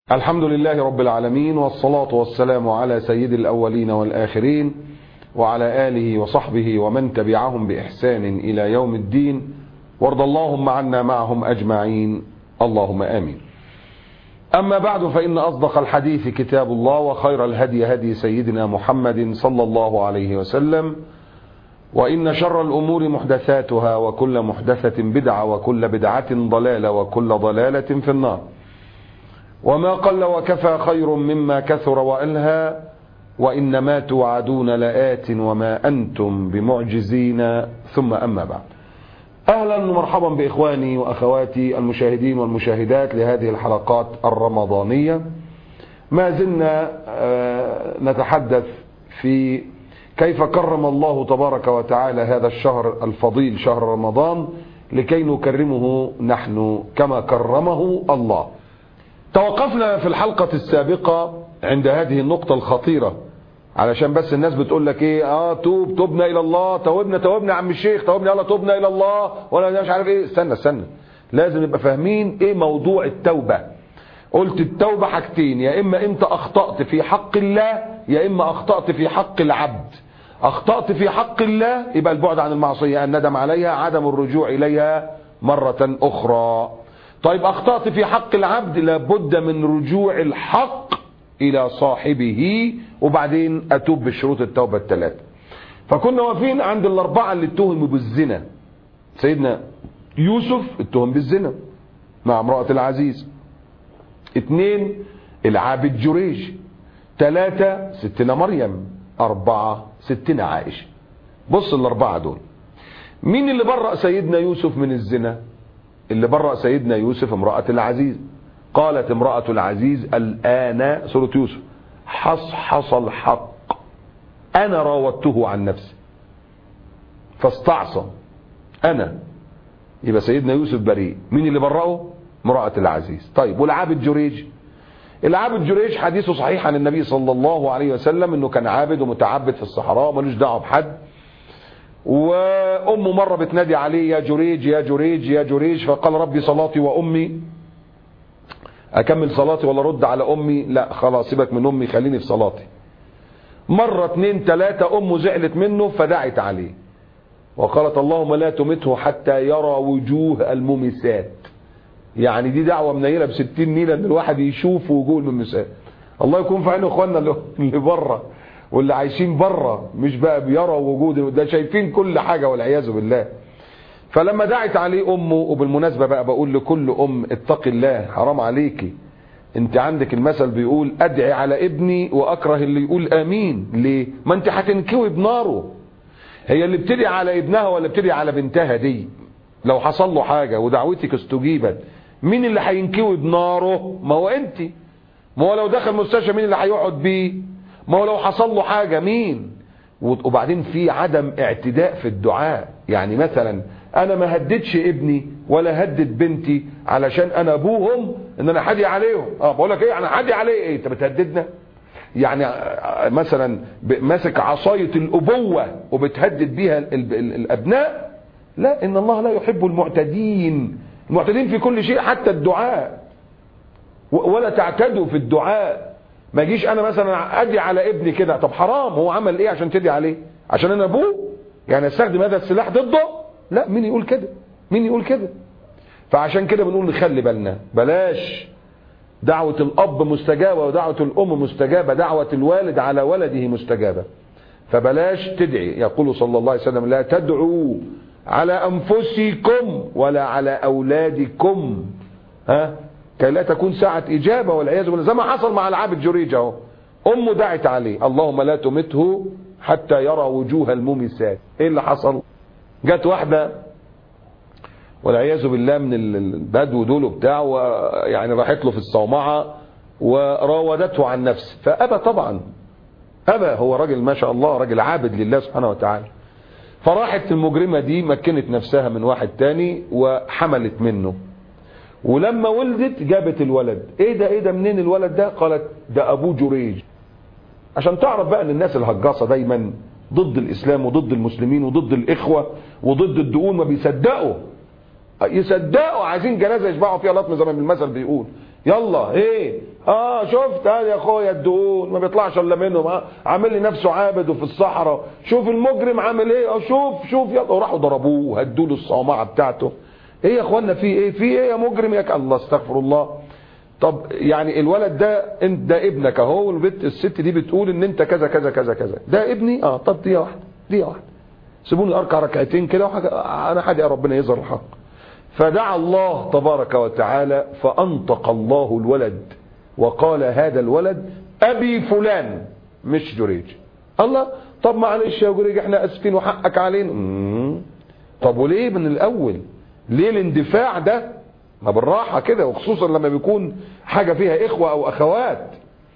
الحمد لله رب العالمين والصلاة والسلام على سيد الأولين والآخرين وعلى آله وصحبه ومن تبعهم بإحسان إلى يوم الدين وارض اللهم عنا معهم أجمعين اللهم آمين أما بعد فإن أصدق الحديث كتاب الله وخير الهدي هدي سيدنا محمد صلى الله عليه وسلم وإن شر الأمور محدثاتها وكل محدثة بدعة وكل بدعة ضلالة وكل ضلالة في النار وما قل وكفى خير مما كثر وألهى وإنما توعدون لآت وما أنتم بمعجزين ثم أما بعد أهلا ومرحبا بإخواني وأخواتي المشاهدين والمشاهدات لهذه الحلقات الرمضانية ما زلنا نتحدث في كيف كرم الله تبارك وتعالى هذا الشهر الفضيل شهر رمضان لكي نكرمه نحن كما كرمه الله توقفنا في الحلقة السابقة عند هذه النقطة الخطيرة علشان بس الناس بتقول لك ايه اه توب توبنا الى الله توبنا توبنا يا عم الشيخ توبنا يلا توبنا الى الله ولا مش عارف ايه استنى استنى لازم نبقى فاهمين ايه موضوع التوبة قلت التوبة حاجتين يا اما انت اخطأت في حق الله يا اما اخطأت في حق العبد اخطأت في حق الله يبقى البعد عن المعصية الندم عليها عدم الرجوع اليها مرة اخرى طيب اخطأت في حق العبد لابد من رجوع الحق الى صاحبه وبعدين اتوب بشروط التوبة الثلاثة فكنا واقفين عند الاربعة اللي اتهموا بالزنا سيدنا يوسف اتهم بالزنا مع امرأة العزيز اتنين العابد جريج ثلاثة ستنا مريم اربعة ستنا عائشة بص الاربعة دول مين اللي برأ سيدنا يوسف من الزنا اللي برأ سيدنا يوسف امرأة العزيز قالت امرأة العزيز الآن سورة يوسف حصحص الحق أنا راودته عن نفسي فاستعصم أنا يبقى سيدنا يوسف بريء مين اللي برأه امرأة العزيز طيب والعابد جريج العابد جريج حديثه صحيح عن النبي صلى الله عليه وسلم انه كان عابد ومتعبد في الصحراء ملوش دعوه بحد وامه مره بتنادي عليه يا جريج يا جريج يا جريج فقال ربي صلاتي وامي اكمل صلاتي ولا ارد على امي لا خلاص سيبك من امي خليني في صلاتي مرة اتنين تلاتة امه زعلت منه فدعت عليه وقالت اللهم لا تمته حتى يرى وجوه الممسات يعني دي دعوة منيلة بستين نيلة ان الواحد يشوف وجوه الممسات الله يكون في عين اخواننا اللي بره واللي عايشين بره مش بقى بيروا وجود ده شايفين كل حاجة والعياذ بالله فلما دعت عليه امه وبالمناسبة بقى بقول لكل ام اتق الله حرام عليكي انت عندك المثل بيقول ادعي على ابني واكره اللي يقول امين ليه ما انت هتنكوي بناره هي اللي بتدعي على ابنها ولا بتدعي على بنتها دي لو حصل له حاجة ودعوتك استجيبت مين اللي هينكوي بناره ما هو انت ما هو لو دخل مستشفى مين اللي هيقعد بيه ما هو لو حصل له حاجة مين وبعدين في عدم اعتداء في الدعاء يعني مثلا انا ما هددش ابني ولا هدد بنتي علشان انا ابوهم ان انا حدي عليهم اه بقول لك ايه انا حدي عليه ايه انت بتهددنا يعني مثلا ماسك عصاية الابوة وبتهدد بيها الابناء لا ان الله لا يحب المعتدين المعتدين في كل شيء حتى الدعاء ولا تعتدوا في الدعاء ما اجيش انا مثلا ادي على ابني كده طب حرام هو عمل ايه عشان تدي عليه عشان انا ابوه يعني استخدم هذا السلاح ضده لا مين يقول كده مين يقول كده فعشان كده بنقول نخلي بالنا بلاش دعوة الاب مستجابة ودعوة الام مستجابة دعوة الوالد على ولده مستجابة فبلاش تدعي يقول صلى الله عليه وسلم لا تدعوا على انفسكم ولا على اولادكم ها كي لا تكون ساعة إجابة والعياذ بالله زي ما حصل مع العابد جريج اهو أمه دعت عليه اللهم لا تمته حتى يرى وجوه الممسات إيه اللي حصل جت واحدة والعياذ بالله من البدو دول وبتاع يعني راحت له في الصومعة وراودته عن نفسه فأبى طبعا أبى هو راجل ما شاء الله راجل عابد لله سبحانه وتعالى فراحت المجرمة دي مكنت نفسها من واحد تاني وحملت منه ولما ولدت جابت الولد ايه ده ايه ده منين الولد ده قالت ده ابوه جريج عشان تعرف بقى ان الناس الهجاصه دايما ضد الاسلام وضد المسلمين وضد الاخوه وضد الدقون ما بيصدقوا يصدقوا عايزين جنازه يشبعوا فيها لطم زي ما المثل بيقول يلا ايه اه شفت هذا يا اخويا الدهون ما بيطلعش الا منهم آه عامل لي نفسه عابد وفي الصحراء شوف المجرم عامل ايه اه شوف شوف يلا وراحوا ضربوه وهدوا له الصومعه بتاعته ايه يا اخوانا في ايه في ايه يا مجرم يا ك- الله استغفر الله طب يعني الولد ده انت ده ابنك اهو والبنت الست دي بتقول ان انت كذا كذا كذا كذا ده ابني اه طب دي واحده دي واحده سيبوني اركع ركعتين كده وحاجة انا حاجه ربنا يظهر الحق فدعا الله تبارك وتعالى فانطق الله الولد وقال هذا الولد ابي فلان مش جريج الله طب معلش يا جريج احنا اسفين وحقك علينا مم. طب وليه من الاول ليه الاندفاع ده ما بالراحه كده وخصوصا لما بيكون حاجه فيها اخوه او اخوات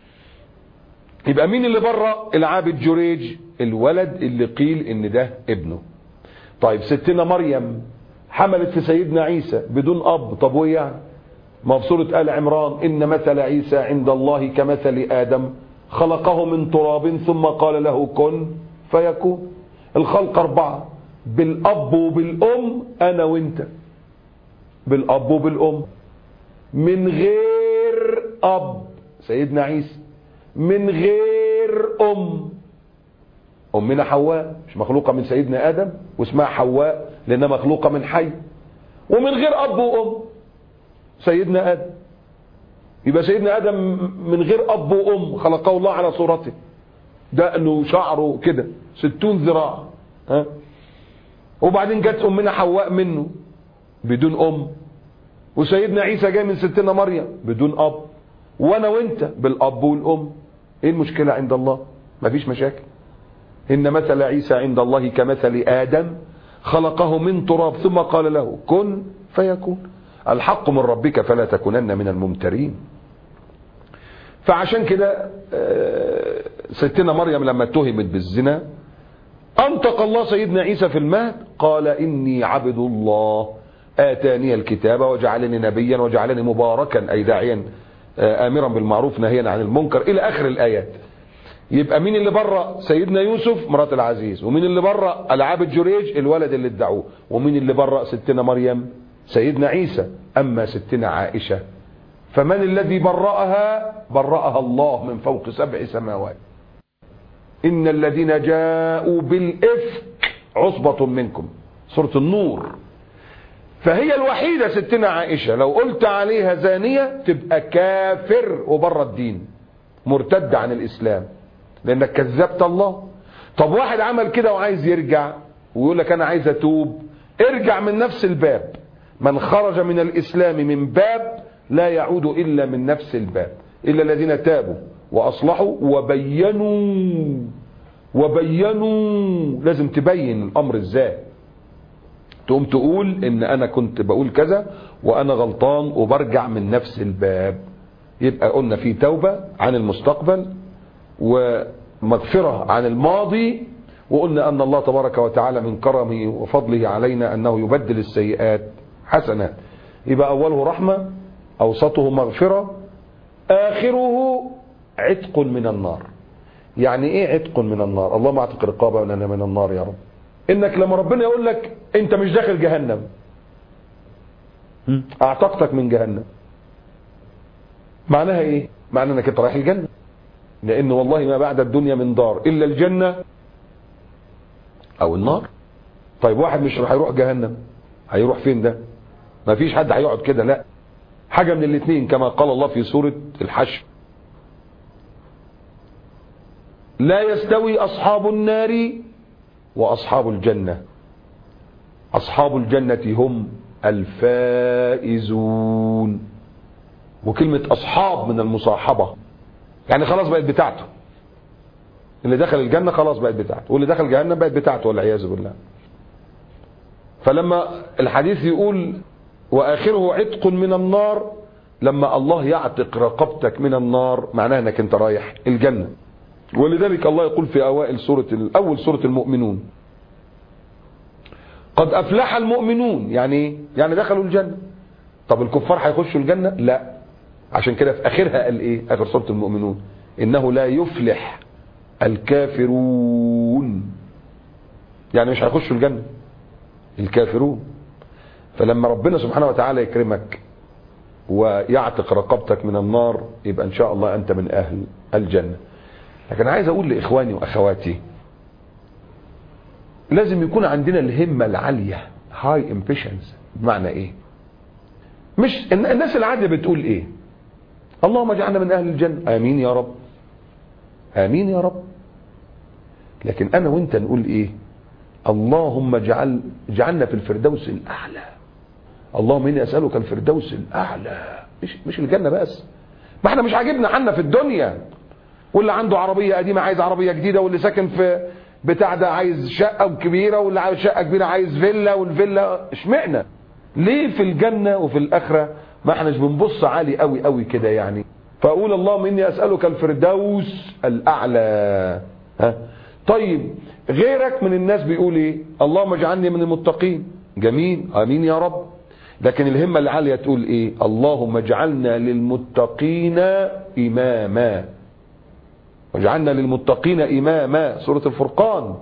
يبقى مين اللي بره العابد جريج الولد اللي قيل ان ده ابنه طيب ستنا مريم حملت في سيدنا عيسى بدون اب طب وإيه يعني ما في سوره ال عمران ان مثل عيسى عند الله كمثل ادم خلقه من تراب ثم قال له كن فيكون الخلق اربعه بالاب وبالام انا وانت بالاب وبالام من غير اب سيدنا عيسى من غير ام امنا حواء مش مخلوقه من سيدنا ادم واسمها حواء لانها مخلوقه من حي ومن غير اب وام سيدنا ادم يبقى سيدنا ادم من غير اب وام خلقه الله على صورته دقنه شعره كده ستون ذراع ها وبعدين جت امنا حواء منه بدون ام وسيدنا عيسى جاي من ستنا مريم بدون اب وانا وانت بالاب والام ايه المشكله عند الله مفيش مشاكل ان مثل عيسى عند الله كمثل ادم خلقه من تراب ثم قال له كن فيكون الحق من ربك فلا تكونن من الممترين فعشان كده آه، ستنا مريم لما اتهمت بالزنا انطق الله سيدنا عيسى في المهد قال اني عبد الله اتاني الكتاب وجعلني نبيا وجعلني مباركا اي داعيا آه، امرا بالمعروف نهيا عن المنكر الى اخر الايات يبقى مين اللي بره سيدنا يوسف مرات العزيز ومين اللي بره العاب الجريج الولد اللي ادعوه ومين اللي بره ستنا مريم سيدنا عيسى اما ستنا عائشه فمن الذي برأها برأها الله من فوق سبع سماوات إن الذين جاءوا بالإفك عصبة منكم سورة النور فهي الوحيدة ستنا عائشة لو قلت عليها زانية تبقى كافر وبره الدين مرتد عن الإسلام لأنك كذبت الله طب واحد عمل كده وعايز يرجع ويقول لك أنا عايز أتوب ارجع من نفس الباب من خرج من الإسلام من باب لا يعود إلا من نفس الباب إلا الذين تابوا وأصلحوا وبينوا وبينوا لازم تبين الأمر إزاي تقوم تقول إن أنا كنت بقول كذا وأنا غلطان وبرجع من نفس الباب يبقى قلنا في توبة عن المستقبل ومغفرة عن الماضي وقلنا أن الله تبارك وتعالى من كرمه وفضله علينا أنه يبدل السيئات حسنات يبقى أوله رحمة أوسطه مغفرة آخره عتق من النار يعني ايه عتق من النار اللهم اعتق رقابنا من النار يا رب انك لما ربنا يقول لك انت مش داخل جهنم اعتقتك من جهنم معناها ايه معناها انك انت رايح الجنه لان والله ما بعد الدنيا من دار الا الجنه او النار طيب واحد مش هيروح جهنم هيروح فين ده ما فيش حد هيقعد كده لا حاجة من الاثنين كما قال الله في سورة الحشر لا يستوي أصحاب النار وأصحاب الجنة أصحاب الجنة هم الفائزون وكلمة أصحاب من المصاحبة يعني خلاص بقت بتاعته اللي دخل الجنة خلاص بقت بتاعته واللي دخل جهنم بقت بتاعته والعياذ بالله فلما الحديث يقول واخره عتق من النار لما الله يعتق رقبتك من النار معناه انك انت رايح الجنه ولذلك الله يقول في اوائل سوره اول سوره المؤمنون قد افلح المؤمنون يعني ايه يعني دخلوا الجنه طب الكفار هيخشوا الجنه لا عشان كده في اخرها قال ايه اخر سوره المؤمنون انه لا يفلح الكافرون يعني مش هيخشوا الجنه الكافرون فلما ربنا سبحانه وتعالى يكرمك ويعتق رقبتك من النار يبقى ان شاء الله انت من اهل الجنة لكن عايز اقول لاخواني واخواتي لازم يكون عندنا الهمة العالية هاي امبيشنز بمعنى ايه مش الناس العادية بتقول ايه اللهم اجعلنا من اهل الجنة امين يا رب امين يا رب لكن انا وانت نقول ايه اللهم اجعل اجعلنا في الفردوس الاعلى اللهم اني اسالك الفردوس الاعلى مش مش الجنه بس ما احنا مش عاجبنا حالنا في الدنيا واللي عنده عربيه قديمه عايز عربيه جديده واللي ساكن في بتاع ده عايز شقه كبيره واللي عايز شقه كبيره عايز فيلا والفيلا اشمعنى ليه في الجنه وفي الاخره ما احناش بنبص عالي قوي قوي كده يعني فاقول اللهم اني اسالك الفردوس الاعلى ها طيب غيرك من الناس بيقول ايه اللهم اجعلني من المتقين جميل امين يا رب لكن الهمة العالية تقول ايه اللهم اجعلنا للمتقين اماما واجعلنا للمتقين اماما سورة الفرقان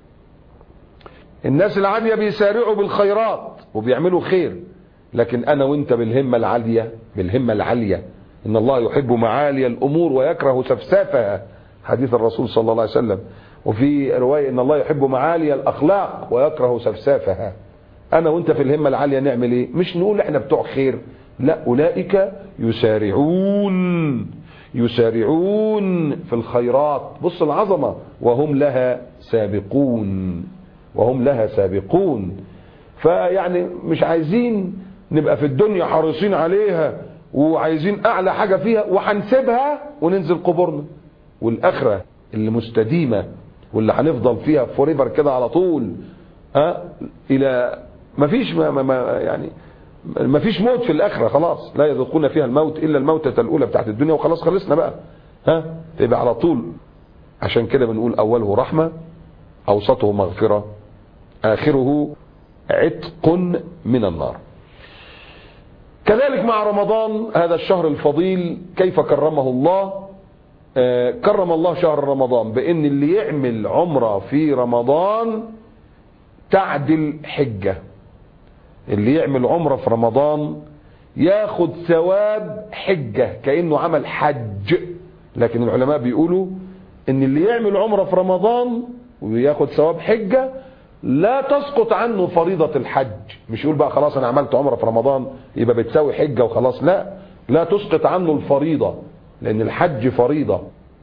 الناس العالية بيسارعوا بالخيرات وبيعملوا خير لكن انا وانت بالهمة العالية بالهمة العالية ان الله يحب معالي الامور ويكره سفسافها حديث الرسول صلى الله عليه وسلم وفي رواية ان الله يحب معالي الاخلاق ويكره سفسافها انا وانت في الهمة العالية نعمل ايه مش نقول احنا بتوع خير لا اولئك يسارعون يسارعون في الخيرات بص العظمة وهم لها سابقون وهم لها سابقون فيعني مش عايزين نبقى في الدنيا حريصين عليها وعايزين اعلى حاجة فيها وهنسيبها وننزل قبورنا والاخرة اللي مستديمة واللي هنفضل فيها فوريفر كده على طول ها الى مفيش ما ما ما يعني مفيش موت في الاخره خلاص لا يذوقون فيها الموت الا الموتة الاولى بتاعت الدنيا وخلاص خلصنا بقى ها تبقى على طول عشان كده بنقول اوله رحمه اوسطه مغفره اخره عتق من النار كذلك مع رمضان هذا الشهر الفضيل كيف كرمه الله آه كرم الله شهر رمضان بان اللي يعمل عمره في رمضان تعدل حجة اللي يعمل عمرة في رمضان ياخد ثواب حجة كأنه عمل حج لكن العلماء بيقولوا ان اللي يعمل عمرة في رمضان وياخد ثواب حجة لا تسقط عنه فريضة الحج مش يقول بقى خلاص انا عملت عمرة في رمضان يبقى بتساوي حجة وخلاص لا لا تسقط عنه الفريضة لان الحج فريضة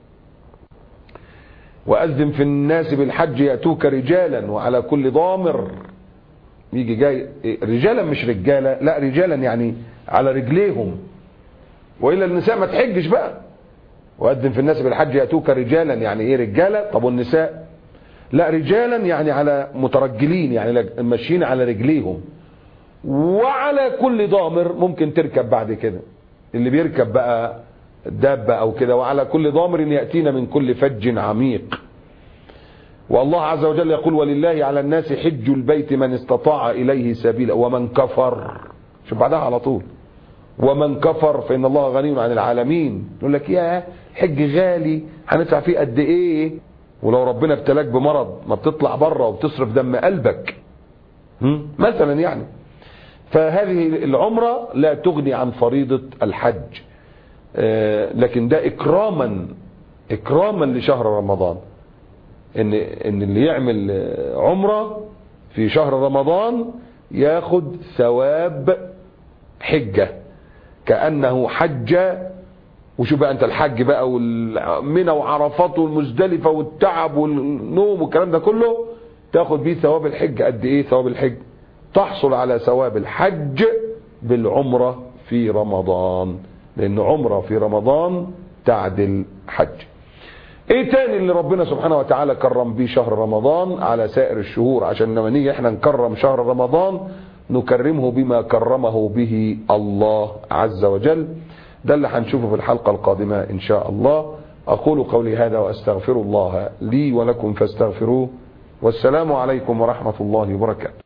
وأذن في الناس بالحج يأتوك رجالا وعلى كل ضامر يجي جاي رجالا مش رجالة لا رجالا يعني على رجليهم وإلا النساء ما تحجش بقى وأذن في الناس بالحج يأتوك رجالا يعني ايه رجالة طب والنساء لا رجالا يعني على مترجلين يعني ماشيين على رجليهم وعلى كل ضامر ممكن تركب بعد كده اللي بيركب بقى دابة أو كده وعلى كل ضامر يأتينا من كل فج عميق والله عز وجل يقول ولله على الناس حج البيت من استطاع إليه سبيلا ومن كفر شوف بعدها على طول ومن كفر فإن الله غني عن العالمين يقول لك يا حج غالي هندفع فيه قد إيه ولو ربنا ابتلاك بمرض ما بتطلع بره وبتصرف دم قلبك مثلا يعني فهذه العمرة لا تغني عن فريضة الحج لكن ده اكراما اكراما لشهر رمضان ان ان اللي يعمل عمره في شهر رمضان ياخد ثواب حجه كانه حج وشوف بقى انت الحج بقى والمنى وعرفات والمزدلفه والتعب والنوم والكلام ده كله تاخد بيه ثواب الحج قد ايه ثواب الحج تحصل على ثواب الحج بالعمره في رمضان لان عمره في رمضان تعدل حج ايه تاني اللي ربنا سبحانه وتعالى كرم بيه شهر رمضان على سائر الشهور عشان لما نيجي احنا نكرم شهر رمضان نكرمه بما كرمه به الله عز وجل ده اللي هنشوفه في الحلقة القادمة ان شاء الله اقول قولي هذا واستغفر الله لي ولكم فاستغفروه والسلام عليكم ورحمة الله وبركاته